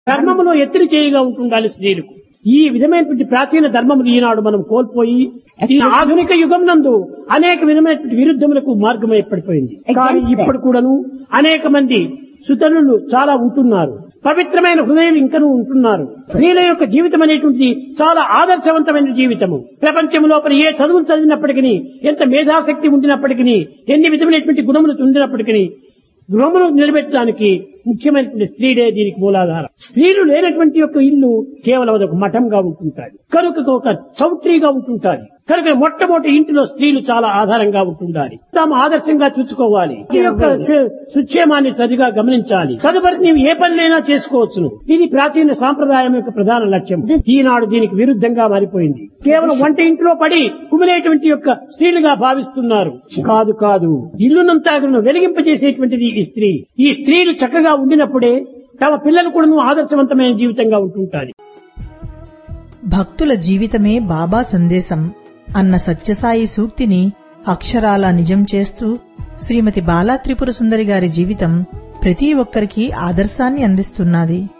ధర్మములో ఎత్తిరి చేయగా ఉంటుండాలి స్త్రీలకు ఈ విధమైనటువంటి ప్రాచీన ధర్మములు ఈనాడు మనం కోల్పోయి ఈ ఆధునిక యుగం నందు అనేక విధమైనటువంటి విరుద్ధములకు మార్గం ఏర్పడిపోయింది కానీ Against them. ఇప్పుడు కూడాను అనేక మంది సుతనులు చాలా ఉంటున్నారు పవిత్రమైన హృదయం ఇంకనూ ఉంటున్నారు స్త్రీల యొక్క జీవితం అనేటువంటిది చాలా ఆదర్శవంతమైన జీవితము ప్రపంచం లోపల ఏ చదువులు చదివినప్పటికీ ఎంత మేధాశక్తి ఉండినప్పటికీ ఎన్ని విధమైనటువంటి గుణములు ఉండినప్పటికీ గృహమును నిలబెట్టడానికి ముఖ్యమైనటువంటి స్త్రీలే దీనికి మూలాధారం స్త్రీలు లేనటువంటి యొక్క ఇల్లు కేవలం అదొక మఠంగా ఉంటుంటాది కనుక ఒక చౌట్రీగా ఉంటుంటాది కనుక మొట్టమొదటి ఇంటిలో స్త్రీలు చాలా ఆధారంగా ఉంటుండాలి తాము ఆదర్శంగా చూసుకోవాలి ఈ యొక్క సు- సుక్షేమాన్ని సరిగా గమనించాలి తదుపరి నీవు ఏ పనులైనా చేసుకోవచ్చును ఇది ప్రాచీన సాంప్రదాయం యొక్క ప్రధాన లక్ష్యం ఈనాడు దీనికి విరుద్ధంగా మారిపోయింది కేవలం వంట ఇంట్లో పడి కుమిలేటువంటి యొక్క స్త్రీలుగా భావిస్తున్నారు కాదు కాదు ఇల్లునంతా వెలిగింపజేసేటువంటిది ఈ స్త్రీ ఈ స్త్రీలు చక్కగా ఉండినప్పుడే తమ పిల్లలు కూడా ఆదర్శవంతమైన జీవితంగా ఉంటుంటారు భక్తుల జీవితమే బాబా సందేశం అన్న సత్యసాయి సూక్తిని అక్షరాల నిజం చేస్తూ శ్రీమతి బాలా త్రిపుర సుందరి గారి జీవితం ప్రతి ఒక్కరికి ఆదర్శాన్ని అందిస్తున్నది